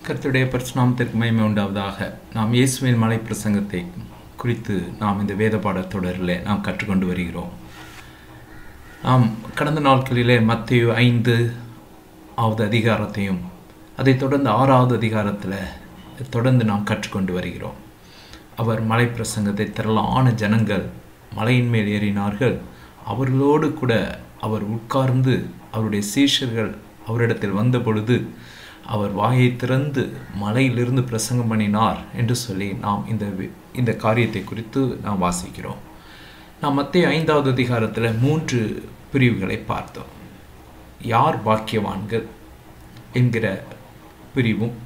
கர்த்தருடைய பரிசுநாமத்திற்கு மகிமை உண்டாவதாக நாம் இயேசுவின் மலை பிரசங்கத்தை குறித்து நாம் இந்த வேத பாடத்தொடரில் நாம் கற்றுக்கொண்டு வருகிறோம் நாம் கடந்த நாட்களிலே மத்திய ஐந்து ஆவது அதிகாரத்தையும் அதைத் தொடர்ந்து ஆறாவது அதிகாரத்தில் தொடர்ந்து நாம் கற்றுக்கொண்டு வருகிறோம் அவர் மலை பிரசங்கத்தை திரளான ஜனங்கள் மலையின் மேல் ஏறினார்கள் அவர்களோடு கூட அவர் உட்கார்ந்து அவருடைய சீஷர்கள் அவரிடத்தில் வந்த பொழுது அவர் வாயை திறந்து மலையிலிருந்து பிரசங்கம் பண்ணினார் என்று சொல்லி நாம் இந்த இந்த காரியத்தை குறித்து நாம் வாசிக்கிறோம் நாம் மத்திய ஐந்தாவது அதிகாரத்தில் மூன்று பிரிவுகளை பார்த்தோம் யார் பாக்கியவான்கள் என்கிற பிரிவும்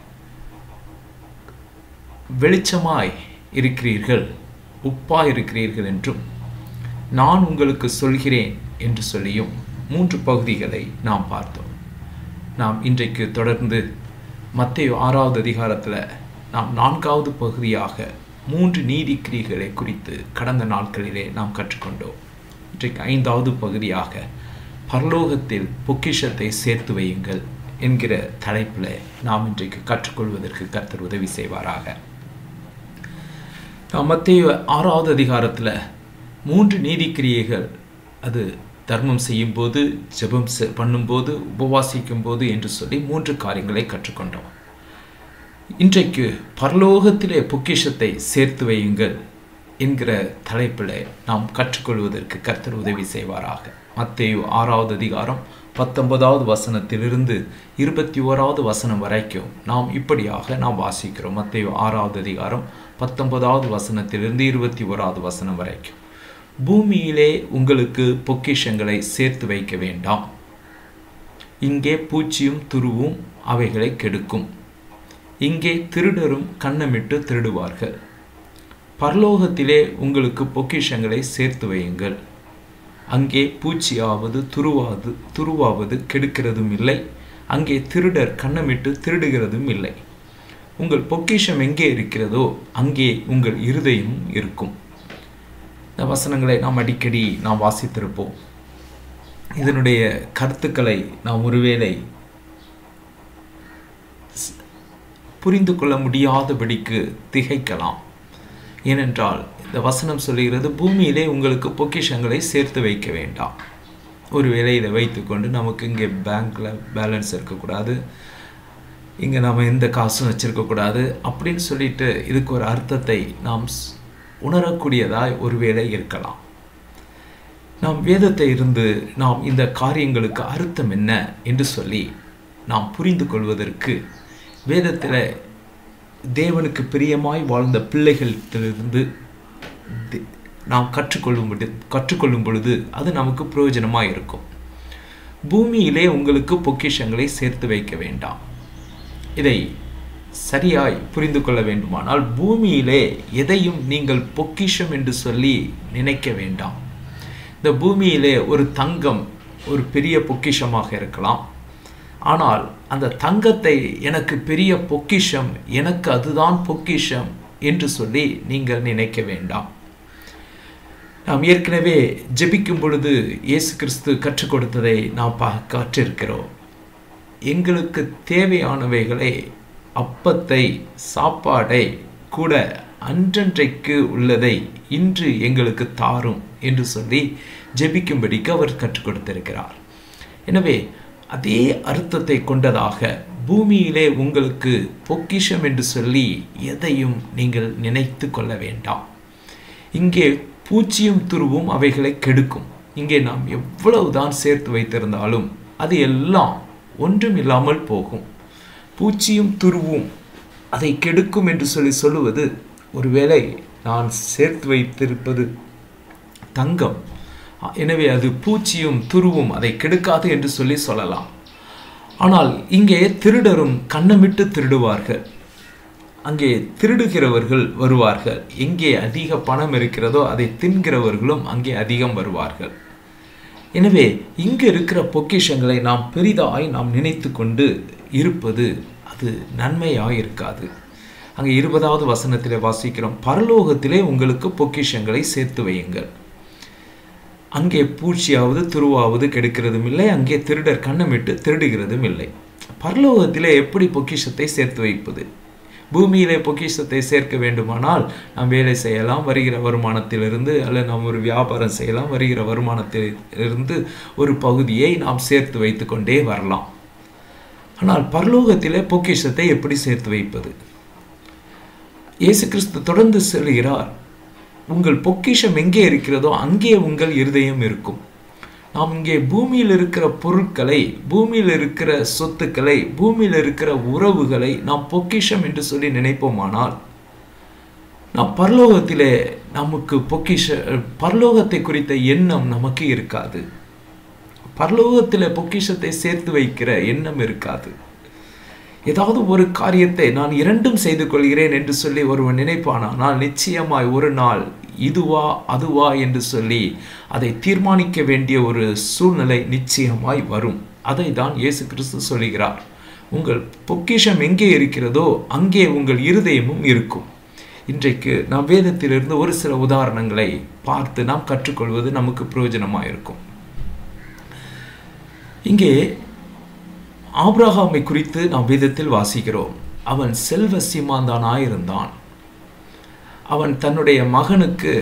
வெளிச்சமாய் இருக்கிறீர்கள் உப்பாய் இருக்கிறீர்கள் என்றும் நான் உங்களுக்கு சொல்கிறேன் என்று சொல்லியும் மூன்று பகுதிகளை நாம் பார்த்தோம் நாம் இன்றைக்கு தொடர்ந்து மத்திய ஆறாவது அதிகாரத்தில் நாம் நான்காவது பகுதியாக மூன்று நீதி கிரிகளை குறித்து கடந்த நாட்களிலே நாம் கற்றுக்கொண்டோம் இன்றைக்கு ஐந்தாவது பகுதியாக பரலோகத்தில் பொக்கிஷத்தை சேர்த்து வையுங்கள் என்கிற தலைப்பில் நாம் இன்றைக்கு கற்றுக்கொள்வதற்கு கர்த்தர் உதவி செய்வாராக நாம் மத்திய ஆறாவது அதிகாரத்தில் மூன்று நீதிக்கிரியைகள் அது தர்மம் செய்யும்போது ஜெபம் பண்ணும்போது உபவாசிக்கும் போது என்று சொல்லி மூன்று காரியங்களை கற்றுக்கொண்டோம் இன்றைக்கு பரலோகத்திலே பொக்கிஷத்தை சேர்த்து வையுங்கள் என்கிற தலைப்பில் நாம் கற்றுக்கொள்வதற்கு கர்த்தர் உதவி செய்வாராக மத்தேயு ஆறாவது அதிகாரம் பத்தொன்பதாவது வசனத்திலிருந்து இருபத்தி ஓராவது வசனம் வரைக்கும் நாம் இப்படியாக நாம் வாசிக்கிறோம் மத்தேயு ஆறாவது அதிகாரம் பத்தொன்பதாவது வசனத்திலிருந்து இருபத்தி ஓராவது வசனம் வரைக்கும் பூமியிலே உங்களுக்கு பொக்கிஷங்களை சேர்த்து வைக்க வேண்டாம் இங்கே பூச்சியும் துருவும் அவைகளை கெடுக்கும் இங்கே திருடரும் கண்ணமிட்டு திருடுவார்கள் பரலோகத்திலே உங்களுக்கு பொக்கிஷங்களை சேர்த்து வையுங்கள் அங்கே பூச்சியாவது துருவாது துருவாவது கெடுக்கிறதும் இல்லை அங்கே திருடர் கண்ணமிட்டு திருடுகிறதும் இல்லை உங்கள் பொக்கிஷம் எங்கே இருக்கிறதோ அங்கே உங்கள் இருதயம் இருக்கும் இந்த வசனங்களை நாம் அடிக்கடி நாம் வாசித்திருப்போம் இதனுடைய கருத்துக்களை நாம் ஒருவேளை புரிந்து கொள்ள முடியாதபடிக்கு திகைக்கலாம் ஏனென்றால் இந்த வசனம் சொல்லுகிறது பூமியிலே உங்களுக்கு பொக்கிஷங்களை சேர்த்து வைக்க வேண்டாம் ஒரு வேலையில் வைத்துக்கொண்டு நமக்கு இங்கே பேங்க்கில் பேலன்ஸ் இருக்கக்கூடாது இங்கே நம்ம எந்த காசும் வச்சுருக்கக்கூடாது அப்படின்னு சொல்லிட்டு இதுக்கு ஒரு அர்த்தத்தை நாம் உணரக்கூடியதாய் ஒருவேளை இருக்கலாம் நாம் வேதத்தை இருந்து நாம் இந்த காரியங்களுக்கு அர்த்தம் என்ன என்று சொல்லி நாம் புரிந்து கொள்வதற்கு வேதத்தில் தேவனுக்கு பிரியமாய் வாழ்ந்த பிள்ளைகளிலிருந்து நாம் கற்றுக்கொள்ளும் கற்றுக்கொள்ளும் பொழுது அது நமக்கு பிரயோஜனமாக இருக்கும் பூமியிலே உங்களுக்கு பொக்கிஷங்களை சேர்த்து வைக்க வேண்டாம் இதை சரியாய் புரிந்து கொள்ள வேண்டுமானால் பூமியிலே எதையும் நீங்கள் பொக்கிஷம் என்று சொல்லி நினைக்க வேண்டாம் இந்த பூமியிலே ஒரு தங்கம் ஒரு பெரிய பொக்கிஷமாக இருக்கலாம் ஆனால் அந்த தங்கத்தை எனக்கு பெரிய பொக்கிஷம் எனக்கு அதுதான் பொக்கிஷம் என்று சொல்லி நீங்கள் நினைக்க வேண்டாம் நாம் ஏற்கனவே ஜெபிக்கும் பொழுது இயேசு கிறிஸ்து கற்றுக் கொடுத்ததை நாம் பா கற்றிருக்கிறோம் எங்களுக்கு தேவையானவைகளை அப்பத்தை சாப்பாடை கூட அன்றன்றைக்கு உள்ளதை இன்று எங்களுக்கு தாரும் என்று சொல்லி ஜெபிக்கும்படிக்கு அவர் கற்றுக் கொடுத்திருக்கிறார் எனவே அதே அர்த்தத்தை கொண்டதாக பூமியிலே உங்களுக்கு பொக்கிஷம் என்று சொல்லி எதையும் நீங்கள் நினைத்து கொள்ள வேண்டாம் இங்கே பூச்சியும் துருவும் அவைகளை கெடுக்கும் இங்கே நாம் எவ்வளவுதான் சேர்த்து வைத்திருந்தாலும் அது எல்லாம் ஒன்றும் இல்லாமல் போகும் பூச்சியும் துருவும் அதை கெடுக்கும் என்று சொல்லி சொல்லுவது ஒருவேளை நான் சேர்த்து வைத்திருப்பது தங்கம் எனவே அது பூச்சியும் துருவும் அதை கெடுக்காது என்று சொல்லி சொல்லலாம் ஆனால் இங்கே திருடரும் கண்ணமிட்டு திருடுவார்கள் அங்கே திருடுகிறவர்கள் வருவார்கள் எங்கே அதிக பணம் இருக்கிறதோ அதை தின்கிறவர்களும் அங்கே அதிகம் வருவார்கள் எனவே இங்கு இருக்கிற பொக்கிஷங்களை நாம் பெரிதாய் நாம் நினைத்து கொண்டு இருப்பது அது நன்மையாக இருக்காது அங்கே இருபதாவது வசனத்திலே வாசிக்கிறோம் பரலோகத்திலே உங்களுக்கு பொக்கிஷங்களை சேர்த்து வையுங்கள் அங்கே பூச்சியாவது துருவாவது கெடுக்கிறதும் இல்லை அங்கே திருடர் கண்ணமிட்டு திருடுகிறதும் இல்லை பரலோகத்திலே எப்படி பொக்கிஷத்தை சேர்த்து வைப்பது பூமியிலே பொக்கிஷத்தை சேர்க்க வேண்டுமானால் நாம் வேலை செய்யலாம் வருகிற வருமானத்திலிருந்து அல்ல நாம் ஒரு வியாபாரம் செய்யலாம் வருகிற வருமானத்திலிருந்து ஒரு பகுதியை நாம் சேர்த்து வைத்து கொண்டே வரலாம் ஆனால் பரலோகத்திலே பொக்கிஷத்தை எப்படி சேர்த்து வைப்பது இயேசு கிறிஸ்து தொடர்ந்து சொல்கிறார் உங்கள் பொக்கிஷம் எங்கே இருக்கிறதோ அங்கே உங்கள் இருதயம் இருக்கும் நாம் இங்கே பூமியில் இருக்கிற பொருட்களை பூமியில் இருக்கிற சொத்துக்களை பூமியில் இருக்கிற உறவுகளை நாம் பொக்கிஷம் என்று சொல்லி நினைப்போமானால் நாம் பரலோகத்திலே நமக்கு பொக்கிஷ பரலோகத்தை குறித்த எண்ணம் நமக்கு இருக்காது பரலோகத்தில் பொக்கிஷத்தை சேர்த்து வைக்கிற எண்ணம் இருக்காது ஏதாவது ஒரு காரியத்தை நான் இரண்டும் செய்து கொள்கிறேன் என்று சொல்லி ஒருவன் நினைப்பானால் நிச்சயமாய் ஒரு நாள் இதுவா அதுவா என்று சொல்லி அதை தீர்மானிக்க வேண்டிய ஒரு சூழ்நிலை நிச்சயமாய் வரும் அதை தான் இயேசு கிறிஸ்து சொல்கிறார் உங்கள் பொக்கிஷம் எங்கே இருக்கிறதோ அங்கே உங்கள் இருதயமும் இருக்கும் இன்றைக்கு நாம் வேதத்திலிருந்து ஒரு சில உதாரணங்களை பார்த்து நாம் கற்றுக்கொள்வது நமக்கு பிரயோஜனமாக இருக்கும் இங்கே ஆப்ரஹாமை குறித்து நாம் வேதத்தில் வாசிக்கிறோம் அவன் செல்வ சீமாந்தானாயிருந்தான் அவன் தன்னுடைய மகனுக்கு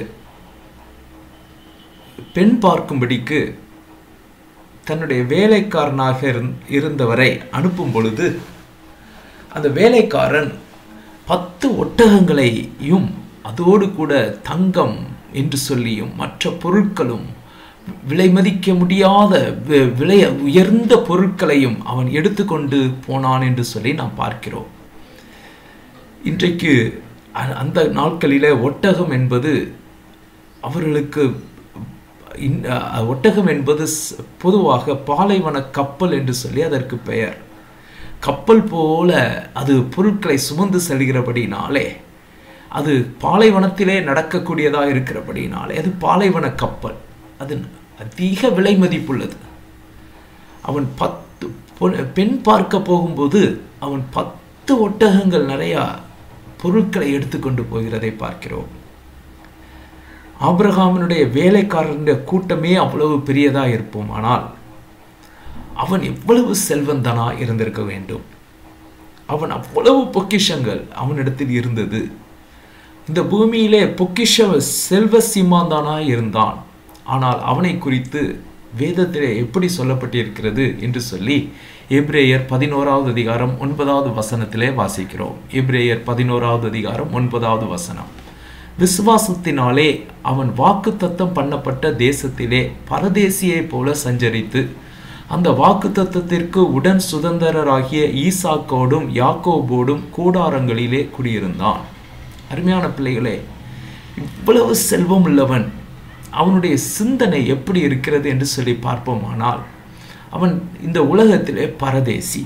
பெண் பார்க்கும்படிக்கு தன்னுடைய வேலைக்காரனாக இருந்தவரை அனுப்பும் பொழுது அந்த வேலைக்காரன் பத்து ஒட்டகங்களையும் அதோடு கூட தங்கம் என்று சொல்லியும் மற்ற பொருட்களும் விலை மதிக்க முடியாத விலை உயர்ந்த பொருட்களையும் அவன் எடுத்துக்கொண்டு போனான் என்று சொல்லி நாம் பார்க்கிறோம் இன்றைக்கு அந்த நாட்களிலே ஒட்டகம் என்பது அவர்களுக்கு ஒட்டகம் என்பது பொதுவாக பாலைவன கப்பல் என்று சொல்லி அதற்கு பெயர் கப்பல் போல அது பொருட்களை சுமந்து செல்கிறபடினாலே அது பாலைவனத்திலே நடக்கக்கூடியதாக இருக்கிறபடினாலே அது பாலைவன கப்பல் அது அதிக விலை மதிப்புள்ளது அவன் பத்து பெண் பார்க்க போகும்போது அவன் பத்து ஒட்டகங்கள் நிறையா பொருட்களை எடுத்துக்கொண்டு போகிறதை பார்க்கிறோம் ஆபிரகாமனுடைய வேலைக்காரனுடைய கூட்டமே அவ்வளவு பெரியதா இருப்போம் ஆனால் அவன் எவ்வளவு செல்வந்தனா இருந்திருக்க வேண்டும் அவன் அவ்வளவு பொக்கிஷங்கள் அவனிடத்தில் இருந்தது இந்த பூமியிலே பொக்கிஷ செல்வ சீமாந்தானாய் இருந்தான் ஆனால் அவனை குறித்து வேதத்திலே எப்படி சொல்லப்பட்டிருக்கிறது என்று சொல்லி எப்ரேயர் பதினோராவது அதிகாரம் ஒன்பதாவது வசனத்திலே வாசிக்கிறோம் எப்ரேயர் பதினோராவது அதிகாரம் ஒன்பதாவது வசனம் விசுவாசத்தினாலே அவன் வாக்கு தத்தம் பண்ணப்பட்ட தேசத்திலே பரதேசியை போல சஞ்சரித்து அந்த வாக்கு தத்தத்திற்கு உடன் சுதந்திரராகிய ஈசாக்கோடும் யாக்கோபோடும் கூடாரங்களிலே குடியிருந்தான் அருமையான பிள்ளைகளே இவ்வளவு செல்வம் உள்ளவன் அவனுடைய சிந்தனை எப்படி இருக்கிறது என்று சொல்லி பார்ப்போமானால் அவன் இந்த உலகத்திலே பரதேசி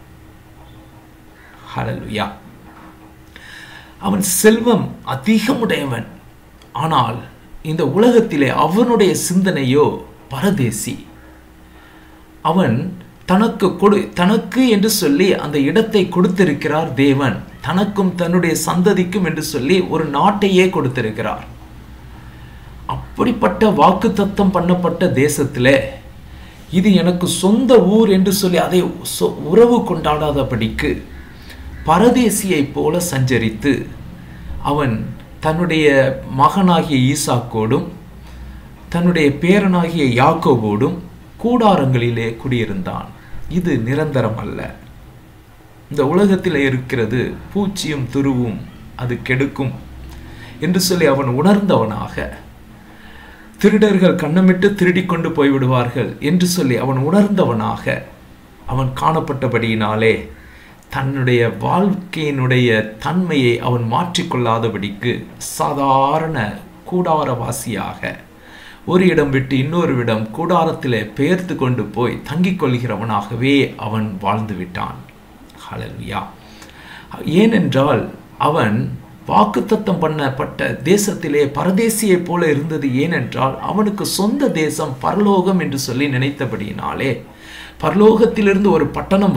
ஹலலுயா அவன் செல்வம் அதிகமுடையவன் ஆனால் இந்த உலகத்திலே அவனுடைய சிந்தனையோ பரதேசி அவன் தனக்கு கொடு தனக்கு என்று சொல்லி அந்த இடத்தை கொடுத்திருக்கிறார் தேவன் தனக்கும் தன்னுடைய சந்ததிக்கும் என்று சொல்லி ஒரு நாட்டையே கொடுத்திருக்கிறார் அப்படிப்பட்ட வாக்கு தத்தம் பண்ணப்பட்ட தேசத்தில் இது எனக்கு சொந்த ஊர் என்று சொல்லி அதை உறவு கொண்டாடாதபடிக்கு பரதேசியை போல சஞ்சரித்து அவன் தன்னுடைய மகனாகிய ஈசாக்கோடும் தன்னுடைய பேரனாகிய யாக்கோவோடும் கூடாரங்களிலே குடியிருந்தான் இது நிரந்தரம் அல்ல இந்த உலகத்தில் இருக்கிறது பூச்சியும் துருவும் அது கெடுக்கும் என்று சொல்லி அவன் உணர்ந்தவனாக திருடர்கள் கண்ணமிட்டு திருடி கொண்டு போய்விடுவார்கள் என்று சொல்லி அவன் உணர்ந்தவனாக அவன் காணப்பட்டபடியினாலே தன்னுடைய வாழ்க்கையினுடைய தன்மையை அவன் மாற்றிக்கொள்ளாதபடிக்கு சாதாரண கூடாரவாசியாக ஒரு இடம் விட்டு இன்னொரு இடம் கூடாரத்திலே பெயர்த்து கொண்டு போய் தங்கிக் கொள்கிறவனாகவே அவன் வாழ்ந்து விட்டான் ஹலல்வியா ஏனென்றால் அவன் வாக்குத்தத்தம் பண்ணப்பட்ட தேசத்திலே பரதேசியைப் போல இருந்தது ஏனென்றால் அவனுக்கு சொந்த தேசம் பரலோகம் என்று சொல்லி நினைத்தபடியினாலே பரலோகத்திலிருந்து ஒரு பட்டணம் வரும்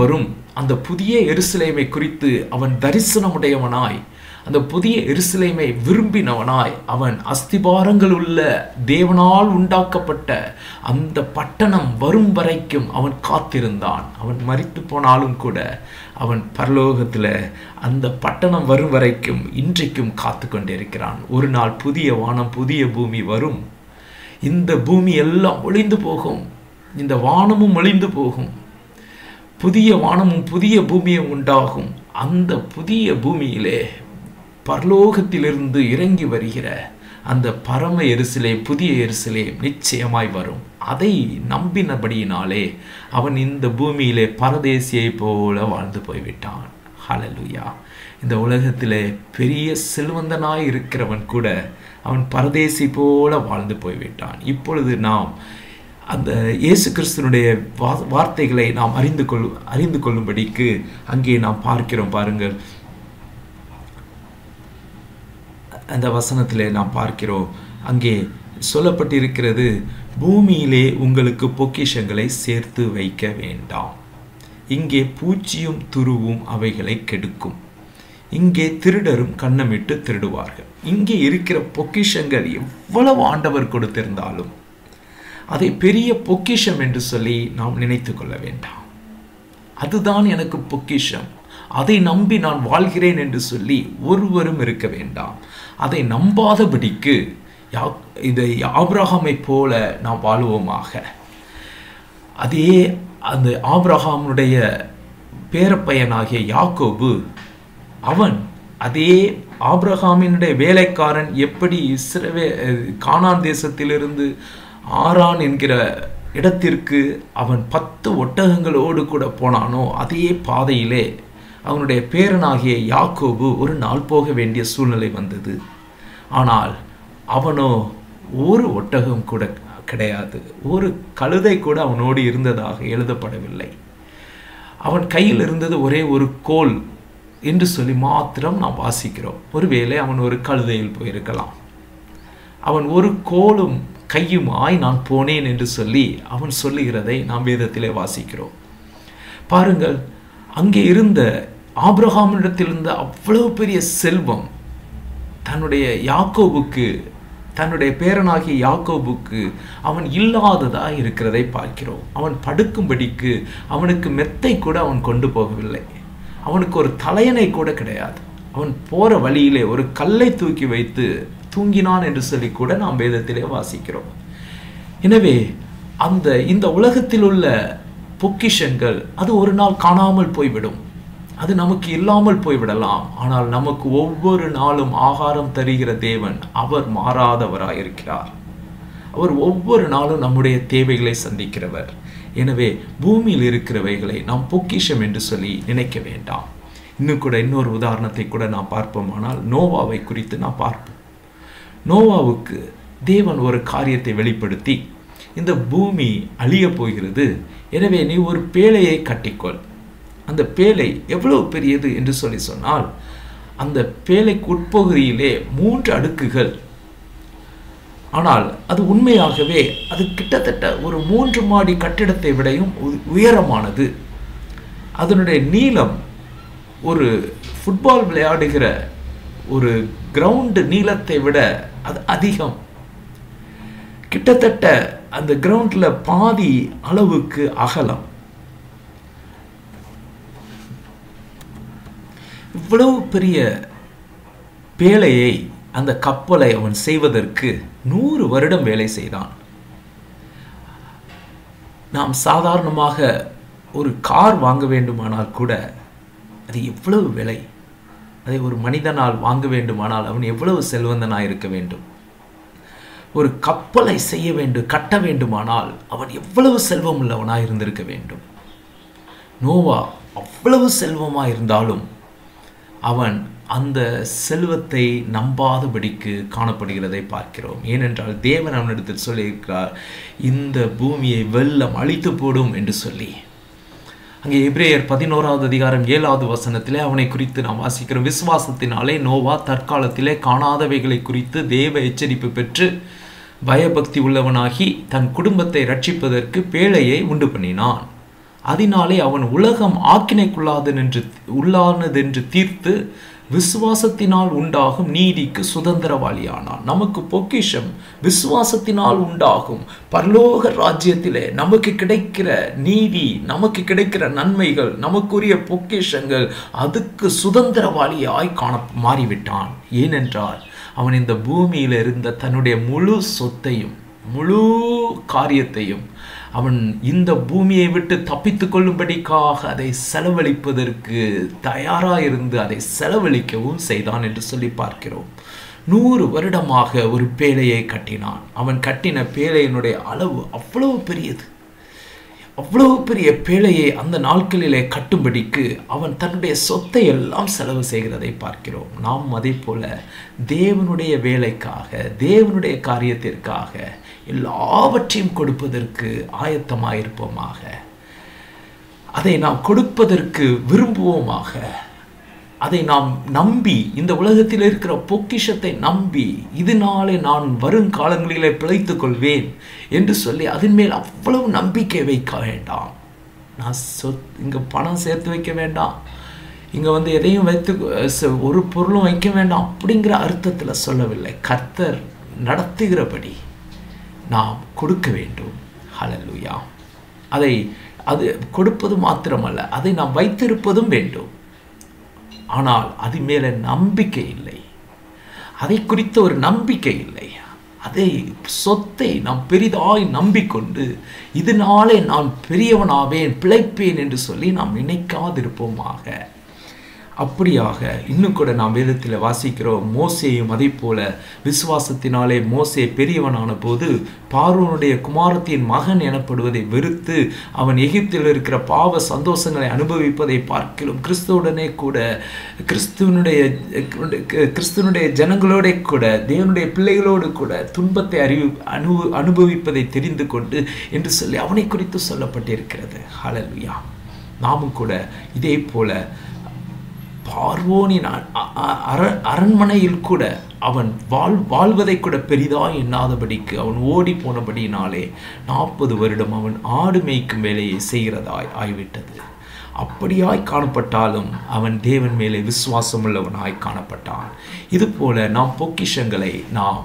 அந்த புதிய எருசலேமை குறித்து அவன் தரிசனமுடையவனாய் அந்த புதிய எருசலேமை விரும்பினவனாய் அவன் அஸ்திபாரங்கள் உள்ள தேவனால் உண்டாக்கப்பட்ட அந்த பட்டணம் வரும் வரைக்கும் அவன் காத்திருந்தான் அவன் மறித்து போனாலும் கூட அவன் பரலோகத்தில் அந்த பட்டணம் வரும் வரைக்கும் இன்றைக்கும் காத்து கொண்டிருக்கிறான் ஒரு நாள் புதிய வானம் புதிய பூமி வரும் இந்த பூமி எல்லாம் ஒளிந்து போகும் இந்த வானமும் ஒளிந்து போகும் புதிய வானமும் புதிய பூமியும் உண்டாகும் அந்த புதிய பூமியிலே பரலோகத்திலிருந்து இறங்கி வருகிற அந்த பரம எரிசிலே புதிய எரிசிலே நிச்சயமாய் வரும் அதை நம்பினபடியினாலே அவன் இந்த பூமியிலே பரதேசியை போல வாழ்ந்து போய்விட்டான் ஹலலுயா இந்த உலகத்திலே பெரிய செல்வந்தனாய் இருக்கிறவன் கூட அவன் பரதேசி போல வாழ்ந்து போய்விட்டான் இப்பொழுது நாம் அந்த இயேசு கிறிஸ்தனுடைய வா வார்த்தைகளை நாம் அறிந்து கொள் அறிந்து கொள்ளும்படிக்கு அங்கே நாம் பார்க்கிறோம் பாருங்கள் அந்த வசனத்திலே நாம் பார்க்கிறோம் அங்கே சொல்லப்பட்டிருக்கிறது பூமியிலே உங்களுக்கு பொக்கிஷங்களை சேர்த்து வைக்க வேண்டாம் இங்கே பூச்சியும் துருவும் அவைகளை கெடுக்கும் இங்கே திருடரும் கண்ணமிட்டு திருடுவார்கள் இங்கே இருக்கிற பொக்கிஷங்கள் எவ்வளவு ஆண்டவர் கொடுத்திருந்தாலும் அதை பெரிய பொக்கிஷம் என்று சொல்லி நாம் நினைத்து கொள்ள வேண்டாம் அதுதான் எனக்கு பொக்கிஷம் அதை நம்பி நான் வாழ்கிறேன் என்று சொல்லி ஒருவரும் இருக்க வேண்டாம் அதை நம்பாதபடிக்கு யா இதை ஆப்ரஹாமை போல நாம் வாழ்வோமாக அதே அந்த ஆப்ரஹாமுடைய பேரப்பையனாகிய யாக்கோபு அவன் அதே ஆப்ரஹாமினுடைய வேலைக்காரன் எப்படி இஸ்ரவே கானான் தேசத்திலிருந்து ஆரான் என்கிற இடத்திற்கு அவன் பத்து ஒட்டகங்களோடு கூட போனானோ அதே பாதையிலே அவனுடைய பேரனாகிய யாக்கோபு ஒரு நாள் போக வேண்டிய சூழ்நிலை வந்தது ஆனால் அவனோ ஒரு ஒட்டகம் கூட கிடையாது ஒரு கழுதை கூட அவனோடு இருந்ததாக எழுதப்படவில்லை அவன் கையில் இருந்தது ஒரே ஒரு கோல் என்று சொல்லி மாத்திரம் நாம் வாசிக்கிறோம் ஒருவேளை அவன் ஒரு கழுதையில் போயிருக்கலாம் அவன் ஒரு கோலும் கையுமாய் நான் போனேன் என்று சொல்லி அவன் சொல்லுகிறதை நாம் வேதத்திலே வாசிக்கிறோம் பாருங்கள் அங்கே இருந்த ஆப்ரஹாமிடத்தில் இருந்த அவ்வளவு பெரிய செல்வம் தன்னுடைய யாக்கோபுக்கு தன்னுடைய பேரனாகிய யாக்கோபுக்கு அவன் இல்லாததா இருக்கிறதை பார்க்கிறோம் அவன் படுக்கும்படிக்கு அவனுக்கு மெத்தை கூட அவன் கொண்டு போகவில்லை அவனுக்கு ஒரு தலையணை கூட கிடையாது அவன் போற வழியிலே ஒரு கல்லை தூக்கி வைத்து தூங்கினான் என்று சொல்லி கூட நாம் வேதத்திலே வாசிக்கிறோம் எனவே அந்த இந்த உலகத்தில் உள்ள பொக்கிஷங்கள் அது ஒரு நாள் காணாமல் போய்விடும் அது நமக்கு இல்லாமல் போய்விடலாம் ஆனால் நமக்கு ஒவ்வொரு நாளும் ஆகாரம் தருகிற தேவன் அவர் மாறாதவராயிருக்கிறார் அவர் ஒவ்வொரு நாளும் நம்முடைய தேவைகளை சந்திக்கிறவர் எனவே பூமியில் இருக்கிறவைகளை நாம் பொக்கிஷம் என்று சொல்லி நினைக்க வேண்டாம் இன்னும் கூட இன்னொரு உதாரணத்தை கூட நாம் பார்ப்போமானால் நோவாவை குறித்து நாம் பார்ப்போம் நோவாவுக்கு தேவன் ஒரு காரியத்தை வெளிப்படுத்தி இந்த பூமி அழிய போகிறது எனவே நீ ஒரு பேழையை கட்டிக்கொள் அந்த பேழை எவ்வளவு பெரியது என்று சொல்லி சொன்னால் அந்த பேழைக்கு உட்பகுதியிலே மூன்று அடுக்குகள் ஆனால் அது உண்மையாகவே அது கிட்டத்தட்ட ஒரு மூன்று மாடி கட்டிடத்தை விடையும் உயரமானது அதனுடைய நீளம் ஒரு ஃபுட்பால் விளையாடுகிற ஒரு கிரவுண்டு நீளத்தை விட அது அதிகம் கிட்டத்தட்ட அந்த கிரவுண்டில் பாதி அளவுக்கு அகலம் இவ்வளவு பெரிய பேழையை அந்த கப்பலை அவன் செய்வதற்கு நூறு வருடம் வேலை செய்தான் நாம் சாதாரணமாக ஒரு கார் வாங்க வேண்டுமானால் கூட அது எவ்வளவு விலை அதை ஒரு மனிதனால் வாங்க வேண்டுமானால் அவன் எவ்வளவு செல்வந்தனாக இருக்க வேண்டும் ஒரு கப்பலை செய்ய வேண்டும் கட்ட வேண்டுமானால் அவன் எவ்வளவு செல்வம் உள்ளவனாக இருந்திருக்க வேண்டும் நோவா அவ்வளவு செல்வமாக இருந்தாலும் அவன் அந்த செல்வத்தை நம்பாதபடிக்கு காணப்படுகிறதை பார்க்கிறோம் ஏனென்றால் தேவன் அவனிடத்தில் சொல்லியிருக்கிறார் இந்த பூமியை வெள்ளம் அழித்து போடும் என்று சொல்லி அங்கே எப்ரேயர் பதினோராவது அதிகாரம் ஏழாவது வசனத்திலே அவனை குறித்து நாம் வாசிக்கிறோம் விசுவாசத்தினாலே நோவா தற்காலத்திலே காணாதவைகளை குறித்து தேவ எச்சரிப்பு பெற்று பயபக்தி உள்ளவனாகி தன் குடும்பத்தை ரட்சிப்பதற்கு பேழையை உண்டு பண்ணினான் அதனாலே அவன் உலகம் ஆக்கினைக்குள்ளாது என்று உள்ளானது என்று தீர்த்து விசுவாசத்தினால் உண்டாகும் நீதிக்கு சுதந்திரவாளியானான் நமக்கு பொக்கிஷம் விசுவாசத்தினால் உண்டாகும் பரலோக ராஜ்யத்திலே நமக்கு கிடைக்கிற நீதி நமக்கு கிடைக்கிற நன்மைகள் நமக்குரிய பொக்கிஷங்கள் அதுக்கு சுதந்திரவாளியாய் காண மாறிவிட்டான் ஏனென்றால் அவன் இந்த பூமியில் இருந்த தன்னுடைய முழு சொத்தையும் முழு காரியத்தையும் அவன் இந்த பூமியை விட்டு தப்பித்து கொள்ளும்படிக்காக அதை செலவழிப்பதற்கு தயாராக இருந்து அதை செலவழிக்கவும் செய்தான் என்று சொல்லி பார்க்கிறோம் நூறு வருடமாக ஒரு பேழையை கட்டினான் அவன் கட்டின பேழையினுடைய அளவு அவ்வளவு பெரியது அவ்வளவு பெரிய பேழையை அந்த நாட்களிலே கட்டும்படிக்கு அவன் தன்னுடைய சொத்தை எல்லாம் செலவு செய்கிறதை பார்க்கிறோம் நாம் அதே போல தேவனுடைய வேலைக்காக தேவனுடைய காரியத்திற்காக எல்லாவற்றையும் கொடுப்பதற்கு ஆயத்தமாயிருப்போமாக அதை நாம் கொடுப்பதற்கு விரும்புவோமாக அதை நாம் நம்பி இந்த உலகத்தில் இருக்கிற பொக்கிஷத்தை நம்பி இதனாலே நான் வருங்காலங்களிலே பிழைத்துக் கொள்வேன் என்று சொல்லி அதன் மேல் அவ்வளவு நம்பிக்கை வைக்க வேண்டாம் நான் சொத் இங்கே பணம் சேர்த்து வைக்க வேண்டாம் இங்கே வந்து எதையும் வைத்து ஒரு பொருளும் வைக்க வேண்டாம் அப்படிங்கிற அர்த்தத்தில் சொல்லவில்லை கர்த்தர் நடத்துகிறபடி நாம் கொடுக்க வேண்டும் ஹலலுயா அதை அது கொடுப்பது மாத்திரமல்ல அதை நாம் வைத்திருப்பதும் வேண்டும் ஆனால் அது மேலே நம்பிக்கை இல்லை அதை குறித்த ஒரு நம்பிக்கை இல்லை அதை சொத்தை நாம் பெரிதாய் நம்பிக்கொண்டு இதனாலே நான் பெரியவனாவேன் பிழைப்பேன் என்று சொல்லி நாம் நினைக்காதிருப்போமாக அப்படியாக இன்னும் கூட நாம் வேதத்தில் வாசிக்கிறோம் மோசேயும் அதே போல விசுவாசத்தினாலே மோசே பெரியவனான போது பார்வனுடைய குமாரத்தின் மகன் எனப்படுவதை வெறுத்து அவன் எகிப்தில் இருக்கிற பாவ சந்தோஷங்களை அனுபவிப்பதை பார்க்கிறோம் கிறிஸ்துவுடனே கூட கிறிஸ்துவனுடைய கிறிஸ்துவனுடைய ஜனங்களோட கூட தேவனுடைய பிள்ளைகளோடு கூட துன்பத்தை அறிவு அனு அனுபவிப்பதை தெரிந்து கொண்டு என்று சொல்லி அவனை குறித்து சொல்லப்பட்டிருக்கிறது ஹலலுயா நாமும் கூட இதே போல பார்வோனின் அர அரண்மனையில் கூட அவன் வாழ் வாழ்வதை கூட பெரிதாய் எண்ணாதபடிக்கு அவன் ஓடி போனபடியினாலே நாற்பது வருடம் அவன் ஆடு மேய்க்கும் வேலையை செய்கிறதாய் ஆய்விட்டது அப்படியாய் காணப்பட்டாலும் அவன் தேவன் மேலே விசுவாசம் உள்ளவனாய் காணப்பட்டான் இது போல நாம் பொக்கிஷங்களை நாம்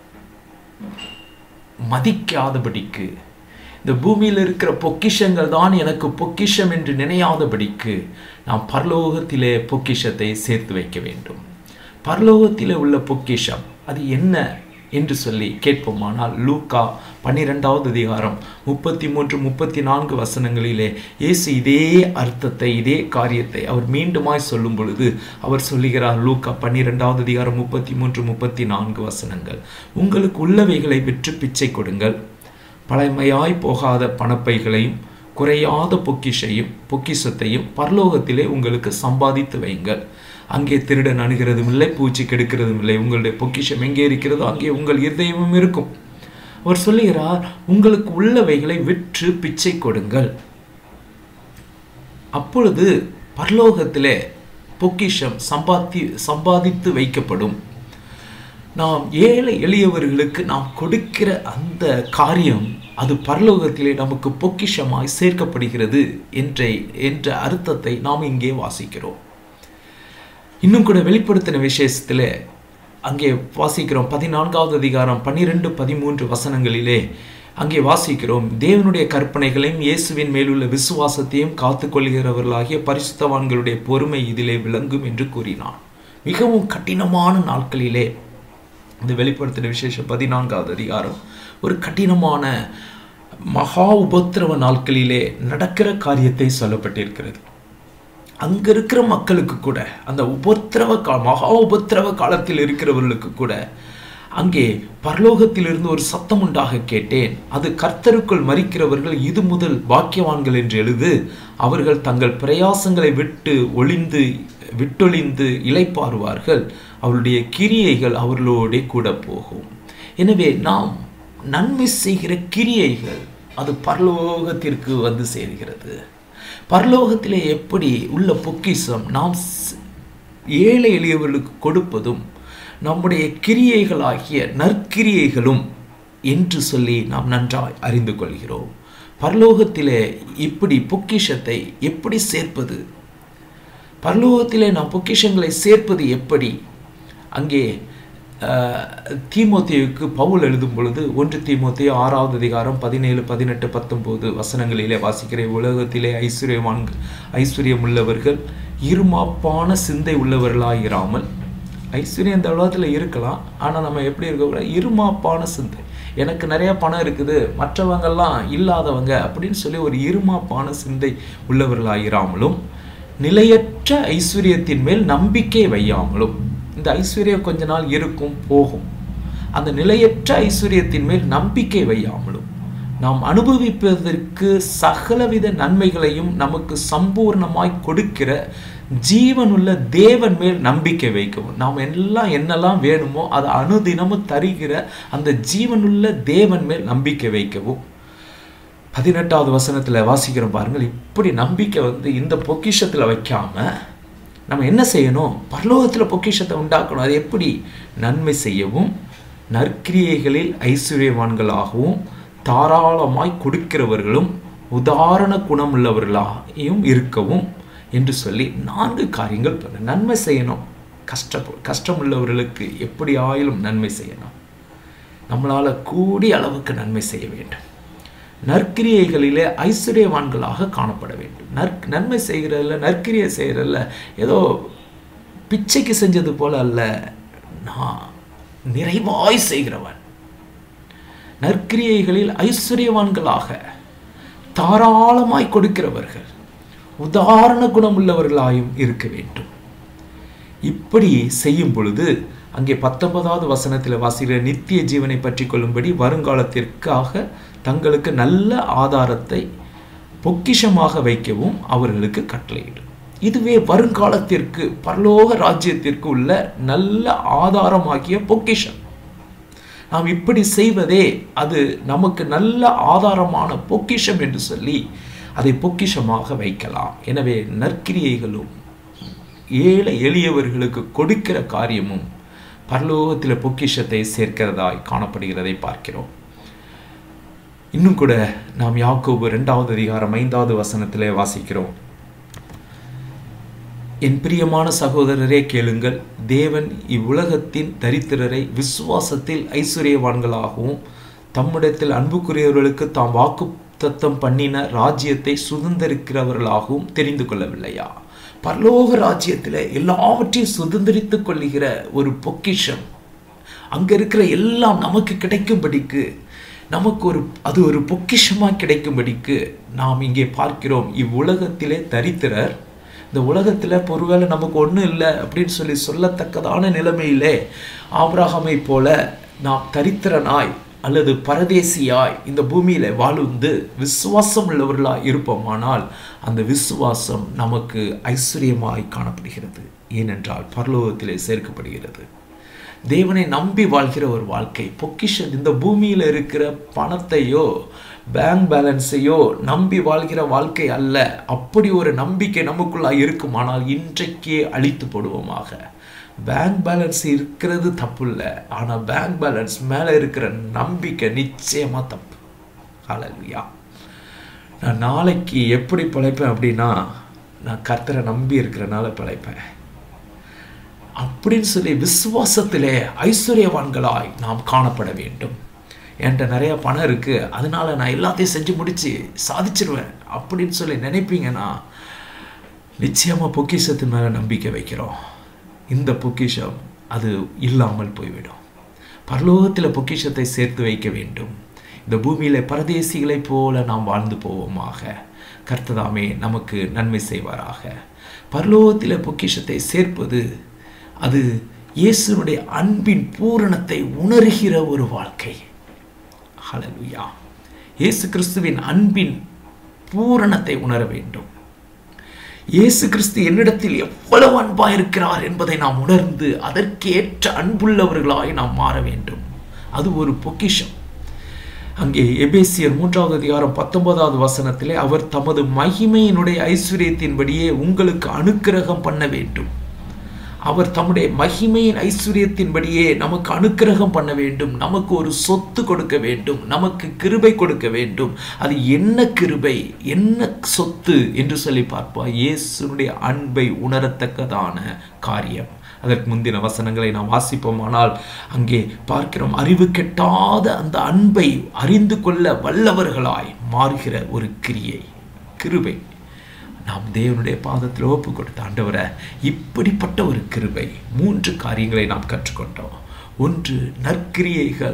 மதிக்காதபடிக்கு இந்த பூமியில் இருக்கிற பொக்கிஷங்கள் தான் எனக்கு பொக்கிஷம் என்று நினையாதபடிக்கு நாம் பரலோகத்திலே பொக்கிஷத்தை சேர்த்து வைக்க வேண்டும் பரலோகத்திலே உள்ள பொக்கிஷம் அது என்ன என்று சொல்லி கேட்போமானால் லூக்கா பன்னிரெண்டாவது அதிகாரம் முப்பத்தி மூன்று முப்பத்தி நான்கு வசனங்களிலே இயேசு இதே அர்த்தத்தை இதே காரியத்தை அவர் மீண்டுமாய் சொல்லும் பொழுது அவர் சொல்லுகிறார் லூக்கா பன்னிரெண்டாவது அதிகாரம் முப்பத்தி மூன்று முப்பத்தி நான்கு வசனங்கள் உங்களுக்கு உள்ளவைகளை விற்று பிச்சை கொடுங்கள் பழமையாய் போகாத பணப்பைகளையும் குறையாத பொக்கிஷையும் பொக்கிஷத்தையும் பரலோகத்திலே உங்களுக்கு சம்பாதித்து வைங்கள் அங்கே திருடன் அணுகிறதும் இல்லை பூச்சி கெடுக்கிறதும் இல்லை உங்களுடைய பொக்கிஷம் எங்கே இருக்கிறதோ அங்கே உங்கள் இருதயமும் இருக்கும் அவர் சொல்லுகிறார் உங்களுக்கு உள்ளவைகளை விற்று பிச்சை கொடுங்கள் அப்பொழுது பரலோகத்திலே பொக்கிஷம் சம்பாத்தி சம்பாதித்து வைக்கப்படும் நாம் ஏழை எளியவர்களுக்கு நாம் கொடுக்கிற அந்த காரியம் அது பரலோகத்திலே நமக்கு பொக்கிஷமாய் சேர்க்கப்படுகிறது என்ற என்ற அர்த்தத்தை நாம் இங்கே வாசிக்கிறோம் இன்னும் கூட வெளிப்படுத்தின விசேஷத்தில் அங்கே வாசிக்கிறோம் பதினான்காவது அதிகாரம் பன்னிரெண்டு பதிமூன்று வசனங்களிலே அங்கே வாசிக்கிறோம் தேவனுடைய கற்பனைகளையும் இயேசுவின் மேலுள்ள விசுவாசத்தையும் காத்து கொள்கிறவர்களாகிய பரிசுத்தவான்களுடைய பொறுமை இதிலே விளங்கும் என்று கூறினான் மிகவும் கடினமான நாட்களிலே இந்த வெளிப்படுத்தின விசேஷம் பதினான்காவது அதிகாரம் ஒரு கடினமான மகா உபத்திரவ நாட்களிலே நடக்கிற காரியத்தை சொல்லப்பட்டிருக்கிறது அங்க இருக்கிற மக்களுக்கு கூட அந்த உபத்திரவ கா மகா உபத்திரவ காலத்தில் இருக்கிறவர்களுக்கு கூட அங்கே பரலோகத்திலிருந்து ஒரு சத்தம் உண்டாக கேட்டேன் அது கர்த்தருக்குள் மறிக்கிறவர்கள் இது முதல் பாக்கியவான்கள் என்று எழுது அவர்கள் தங்கள் பிரயாசங்களை விட்டு ஒளிந்து விட்டொழிந்து இலைப்பாருவார்கள் அவருடைய கிரியைகள் அவர்களோடே கூட போகும் எனவே நாம் நன்மை செய்கிற கிரியைகள் அது பரலோகத்திற்கு வந்து சேர்கிறது பரலோகத்திலே எப்படி உள்ள பொக்கிஷம் நாம் ஏழை எளியவர்களுக்கு கொடுப்பதும் நம்முடைய கிரியைகளாகிய நற்கிரியைகளும் என்று சொல்லி நாம் நன்றாய் அறிந்து கொள்கிறோம் பரலோகத்திலே இப்படி பொக்கிஷத்தை எப்படி சேர்ப்பது பரலோகத்திலே நாம் பொக்கிஷங்களை சேர்ப்பது எப்படி அங்கே தீமோத்தேயுக்கு பவுல் எழுதும் பொழுது ஒன்று தீமோத்தேயு ஆறாவது அதிகாரம் பதினேழு பதினெட்டு பத்தொம்போது வசனங்களிலே வாசிக்கிற உலகத்திலே ஐஸ்வர்யவான் ஐஸ்வர்யம் உள்ளவர்கள் இருமாப்பான சிந்தை உள்ளவர்களாயிராமல் ஐஸ்வர்யம் இந்த உலகத்தில் இருக்கலாம் ஆனால் நம்ம எப்படி இருக்க இருமாப்பான சிந்தை எனக்கு நிறைய பணம் இருக்குது மற்றவங்கெல்லாம் இல்லாதவங்க அப்படின்னு சொல்லி ஒரு இருமாப்பான சிந்தை உள்ளவர்களாயிராமலும் நிலையற்ற ஐஸ்வர்யத்தின் மேல் நம்பிக்கை வையாமலும் இந்த ஐஸ்வர்யம் கொஞ்ச நாள் இருக்கும் போகும் அந்த நிலையற்ற ஐஸ்வர்யத்தின் மேல் நம்பிக்கை வையாமலும் நாம் அனுபவிப்பதற்கு சகலவித நன்மைகளையும் நமக்கு சம்பூர்ணமாய் கொடுக்கிற ஜீவனுள்ள தேவன் மேல் நம்பிக்கை வைக்கவும் நாம் எல்லாம் என்னெல்லாம் வேணுமோ அதை அனுதினமும் தருகிற அந்த ஜீவனுள்ள தேவன் மேல் நம்பிக்கை வைக்கவும் பதினெட்டாவது வசனத்தில் வாசிக்கிறோம் பாருங்கள் இப்படி நம்பிக்கை வந்து இந்த பொக்கிஷத்தில் வைக்காம நம்ம என்ன செய்யணும் பரலோகத்தில் பொக்கிஷத்தை உண்டாக்கணும் அது எப்படி நன்மை செய்யவும் நற்கிரியைகளில் ஐஸ்வர்யவான்களாகவும் தாராளமாய் கொடுக்கிறவர்களும் உதாரண குணமுள்ளவர்களாகவும் இருக்கவும் என்று சொல்லி நான்கு காரியங்கள் பண்ண நன்மை செய்யணும் கஷ்ட கஷ்டமுள்ளவர்களுக்கு எப்படி ஆயிலும் நன்மை செய்யணும் நம்மளால் கூடிய அளவுக்கு நன்மை செய்ய வேண்டும் நற்கிரியைகளிலே ஐஸ்வர்யவான்களாக காணப்பட வேண்டும் நற் நன்மை செய்கிறதில்ல நற்கிரியை செய்கிறதில்ல ஏதோ பிச்சைக்கு செஞ்சது போல அல்ல நான் நிறைவாய் செய்கிறவன் நற்கிரியைகளில் ஐஸ்வர்யவான்களாக தாராளமாய் கொடுக்கிறவர்கள் உதாரண குணமுள்ளவர்களாயும் இருக்க வேண்டும் இப்படி செய்யும் பொழுது அங்கே பத்தொன்பதாவது வசனத்தில் வாசிக்கிற நித்திய ஜீவனை பற்றி கொள்ளும்படி வருங்காலத்திற்காக தங்களுக்கு நல்ல ஆதாரத்தை பொக்கிஷமாக வைக்கவும் அவர்களுக்கு கட்டளையிடும் இதுவே வருங்காலத்திற்கு பரலோக ராஜ்யத்திற்கு உள்ள நல்ல ஆதாரமாகிய பொக்கிஷம் நாம் இப்படி செய்வதே அது நமக்கு நல்ல ஆதாரமான பொக்கிஷம் என்று சொல்லி அதை பொக்கிஷமாக வைக்கலாம் எனவே நற்கிரியைகளும் ஏழை எளியவர்களுக்கு கொடுக்கிற காரியமும் பரலோகத்தில் பொக்கிஷத்தை சேர்க்கிறதாய் காணப்படுகிறதை பார்க்கிறோம் இன்னும் கூட நாம் யாக்கோபு ரெண்டாவது அதிகாரம் ஐந்தாவது வசனத்திலே வாசிக்கிறோம் என் பிரியமான சகோதரரே கேளுங்கள் தேவன் இவ்வுலகத்தின் தரித்திரரை விசுவாசத்தில் ஐஸ்வர்யவான்களாகவும் தம்மிடத்தில் அன்புக்குரியவர்களுக்கு தாம் வாக்கு தத்தம் பண்ணின ராஜ்யத்தை சுதந்திரிக்கிறவர்களாகவும் தெரிந்து கொள்ளவில்லையா பரலோக ராஜ்யத்தில் எல்லாவற்றையும் சுதந்திரித்துக் கொள்ளுகிற ஒரு பொக்கிஷம் அங்கே இருக்கிற எல்லாம் நமக்கு கிடைக்கும்படிக்கு நமக்கு ஒரு அது ஒரு பொக்கிஷமாக கிடைக்கும்படிக்கு நாம் இங்கே பார்க்கிறோம் இவ்வுலகத்திலே தரித்திரர் இந்த உலகத்தில் ஒருவேளை நமக்கு ஒன்றும் இல்லை அப்படின்னு சொல்லி சொல்லத்தக்கதான நிலைமையிலே ஆபிரகாமை போல நாம் தரித்திரனாய் அல்லது பரதேசியாய் இந்த பூமியில் வாழ்ந்து விசுவாசம் உள்ளவர்களாய் இருப்போமானால் அந்த விசுவாசம் நமக்கு ஐஸ்வர்யமாய் காணப்படுகிறது ஏனென்றால் பரலோகத்திலே சேர்க்கப்படுகிறது தேவனை நம்பி வாழ்கிற ஒரு வாழ்க்கை பொக்கிஷன் இந்த பூமியில் இருக்கிற பணத்தையோ பேங்க் பேலன்ஸையோ நம்பி வாழ்கிற வாழ்க்கை அல்ல அப்படி ஒரு நம்பிக்கை நமக்குள்ளா இருக்குமானால் இன்றைக்கே அழித்து போடுவோமாக பேங்க் பேலன்ஸ் இருக்கிறது தப்பு இல்லை ஆனால் பேங்க் பேலன்ஸ் மேலே இருக்கிற நம்பிக்கை நிச்சயமாக தப்பு ஹalleluya நான் நாளைக்கு எப்படி பிழைப்பேன் அப்படின்னா நான் கர்த்தரை நம்பி இருக்கிறனால பிழைப்பேன் அப்படின்னு சொல்லி விசுவாசத்திலே ஐஸ்வர்யவான்களாய் நாம் காணப்பட வேண்டும் என்கிட்ட நிறைய பணம் இருக்குது அதனால நான் எல்லாத்தையும் செஞ்சு முடித்து சாதிச்சிருவேன் அப்படின்னு சொல்லி நினைப்பீங்கன்னா நிச்சயமாக பொக்கிஷத்து மேலே நம்பிக்கை வைக்கிறோம் இந்த பொக்கிஷம் அது இல்லாமல் போய்விடும் பரலோகத்தில் பொக்கிஷத்தை சேர்த்து வைக்க வேண்டும் இந்த பூமியில் பரதேசிகளைப் போல நாம் வாழ்ந்து போவோமாக கர்த்ததாமே நமக்கு நன்மை செய்வாராக பரலோகத்தில் பொக்கிஷத்தை சேர்ப்பது அது இயேசுனுடைய அன்பின் பூரணத்தை உணர்கிற ஒரு வாழ்க்கை ஹலலுயா இயேசு கிறிஸ்துவின் அன்பின் பூரணத்தை உணர வேண்டும் இயேசு கிறிஸ்து என்னிடத்தில் எவ்வளவு அன்பாக இருக்கிறார் என்பதை நாம் உணர்ந்து அதற்கேற்ற அன்புள்ளவர்களாய் நாம் மாற வேண்டும் அது ஒரு பொக்கிஷம் அங்கே எபேசியர் மூன்றாவது அதிகாரம் பத்தொன்பதாவது வசனத்திலே அவர் தமது மகிமையினுடைய ஐஸ்வர்யத்தின்படியே உங்களுக்கு அனுக்கிரகம் பண்ண வேண்டும் அவர் தம்முடைய மகிமையின் ஐஸ்வர்யத்தின்படியே நமக்கு அனுக்கிரகம் பண்ண வேண்டும் நமக்கு ஒரு சொத்து கொடுக்க வேண்டும் நமக்கு கிருபை கொடுக்க வேண்டும் அது என்ன கிருபை என்ன சொத்து என்று சொல்லி பார்ப்போம் இயேசுனுடைய அன்பை உணரத்தக்கதான காரியம் அதற்கு முந்தின வசனங்களை நாம் வாசிப்போமானால் அங்கே பார்க்கிறோம் அறிவு கெட்டாத அந்த அன்பை அறிந்து கொள்ள வல்லவர்களாய் மாறுகிற ஒரு கிரியை கிருபை நாம் தேவனுடைய பாதத்தில் ஒப்பு கொடுத்த ஆண்டவரை இப்படிப்பட்ட ஒரு கிருபை மூன்று காரியங்களை நாம் கற்றுக்கொண்டோம் ஒன்று நற்கிரியைகள்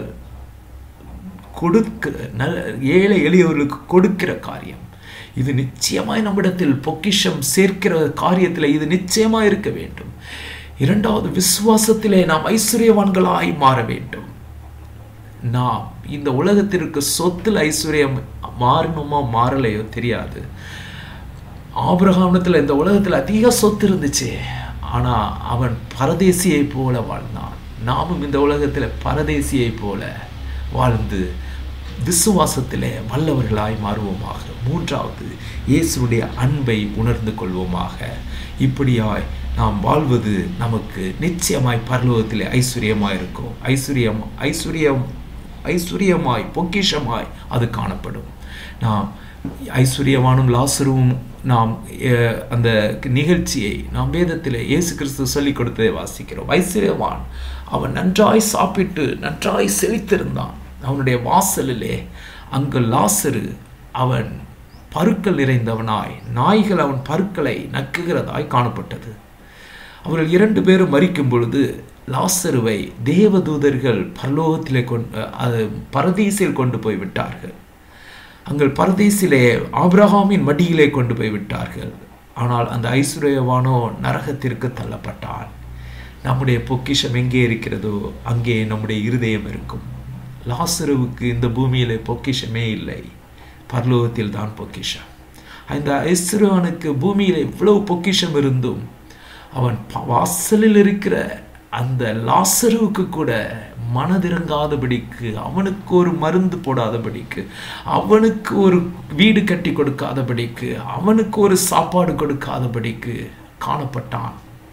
கொடுக்க ந ஏழை எளியவர்களுக்கு கொடுக்கிற காரியம் இது நிச்சயமாய் நம்மிடத்தில் பொக்கிஷம் சேர்க்கிற காரியத்தில் இது நிச்சயமாக இருக்க வேண்டும் இரண்டாவது விசுவாசத்திலே நாம் ஐஸ்வர்யவான்களாய் மாற வேண்டும் நாம் இந்த உலகத்திற்கு சொத்தில் ஐஸ்வர்யம் மாறணுமா மாறலையோ தெரியாது ஆபிரகாமத்தில் இந்த உலகத்தில் அதிக சொத்து இருந்துச்சு ஆனால் அவன் பரதேசியை போல வாழ்ந்தான் நாமும் இந்த உலகத்தில் பரதேசியை போல வாழ்ந்து விசுவாசத்திலே வல்லவர்களாய் மாறுவோமாக மூன்றாவது இயேசுடைய அன்பை உணர்ந்து கொள்வோமாக இப்படியாய் நாம் வாழ்வது நமக்கு நிச்சயமாய் பரலோகத்திலே ஐஸ்வர்யமாய் இருக்கும் ஐஸ்வர்யம் ஐஸ்வர்யம் ஐஸ்வர்யமாய் பொக்கிஷமாய் அது காணப்படும் நாம் ஐஸ்வர்யவானும் லாசரும் நாம் அந்த நிகழ்ச்சியை நாம் வேதத்தில் இயேசு கிறிஸ்து சொல்லிக் கொடுத்ததை வாசிக்கிறோம் ஐஸ்வர்யவான் அவன் நன்றாய் சாப்பிட்டு நன்றாய் செழித்திருந்தான் அவனுடைய வாசலிலே அங்கு லாசரு அவன் பருக்கள் நிறைந்தவனாய் நாய்கள் அவன் பருக்களை நக்குகிறதாய் காணப்பட்டது அவர்கள் இரண்டு பேரும் மறிக்கும் பொழுது லாசருவை தேவதூதர்கள் பரலோகத்திலே கொண்டு அது பரதீசில் கொண்டு போய் விட்டார்கள் அங்கள் பரதீசிலே ஆப்ரஹாமின் மடியிலே கொண்டு போய் விட்டார்கள் ஆனால் அந்த ஐஸ்வர்யவானோ நரகத்திற்கு தள்ளப்பட்டான் நம்முடைய பொக்கிஷம் எங்கே இருக்கிறதோ அங்கே நம்முடைய இருதயம் இருக்கும் லாசருவுக்கு இந்த பூமியிலே பொக்கிஷமே இல்லை பரலோகத்தில் தான் பொக்கிஷம் அந்த ஐஸ்வர்யவனுக்கு பூமியில் இவ்வளவு பொக்கிஷம் இருந்தும் அவன் வாசலில் இருக்கிற அந்த லாசருவுக்கு கூட மனதிறங்காதபடிக்கு அவனுக்கு ஒரு மருந்து போடாதபடிக்கு அவனுக்கு ஒரு வீடு கட்டி கொடுக்காதபடிக்கு அவனுக்கு ஒரு சாப்பாடு கொடுக்காதபடிக்கு காணப்பட்டான்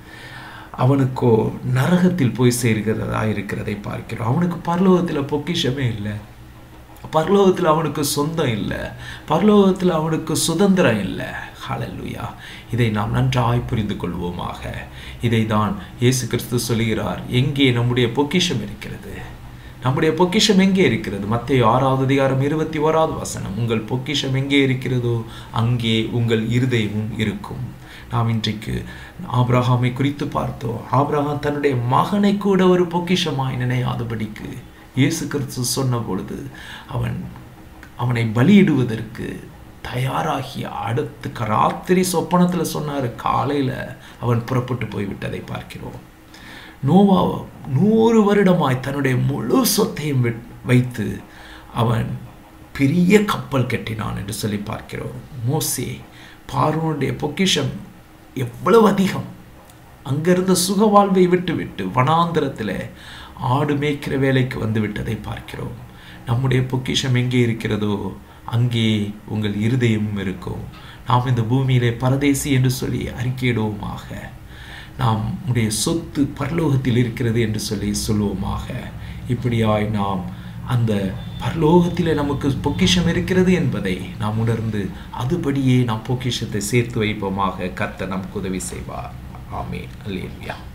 அவனுக்கோ நரகத்தில் போய் சேர்கிறதா இருக்கிறதை பார்க்கிறோம் அவனுக்கு பரலோகத்தில் பொக்கிஷமே இல்லை பரலோகத்தில் அவனுக்கு சொந்தம் இல்லை பரலோகத்தில் அவனுக்கு சுதந்திரம் இல்லை ஹலல்லுயா இதை நாம் நன்றாய் புரிந்து கொள்வோமாக இதை தான் இயேசு கிறிஸ்து சொல்கிறார் எங்கே நம்முடைய பொக்கிஷம் இருக்கிறது நம்முடைய பொக்கிஷம் எங்கே இருக்கிறது மத்திய ஆறாவது அதிகாரம் இருபத்தி ஓராவது வசனம் உங்கள் பொக்கிஷம் எங்கே இருக்கிறதோ அங்கே உங்கள் இருதயமும் இருக்கும் நாம் இன்றைக்கு ஆப்ரஹாமை குறித்து பார்த்தோம் ஆப்ரஹாம் தன்னுடைய மகனை கூட ஒரு பொக்கிஷமாய் நினையாதபடிக்கு இயேசு கிறிஸ்து சொன்ன பொழுது அவன் அவனை பலியிடுவதற்கு தயாராகிய அடுத்து ராத்திரி சொப்பனத்தில் சொன்னார் காலையில் அவன் புறப்பட்டு போய்விட்டதை பார்க்கிறோம் நோவா நூறு வருடமாய் தன்னுடைய முழு சொத்தையும் வைத்து அவன் பெரிய கப்பல் கட்டினான் என்று சொல்லி பார்க்கிறோம் மோசே பார்வனுடைய பொக்கிஷம் எவ்வளவு அதிகம் அங்கிருந்த சுக வாழ்வை விட்டு விட்டு வனாந்திரத்தில் ஆடு மேய்க்கிற வேலைக்கு வந்து விட்டதை பார்க்கிறோம் நம்முடைய பொக்கிஷம் எங்கே இருக்கிறதோ அங்கே உங்கள் இருதயமும் இருக்கும் நாம் இந்த பூமியிலே பரதேசி என்று சொல்லி அறிக்கையிடுவோமாக நாம் உடைய சொத்து பரலோகத்தில் இருக்கிறது என்று சொல்லி சொல்லுவோமாக இப்படியாய் நாம் அந்த பரலோகத்தில் நமக்கு பொக்கிஷம் இருக்கிறது என்பதை நாம் உணர்ந்து அதுபடியே நாம் பொக்கிஷத்தை சேர்த்து வைப்போமாக கர்த்தர் நமக்கு உதவி செய்வார் ஆமே அல்லேலுயா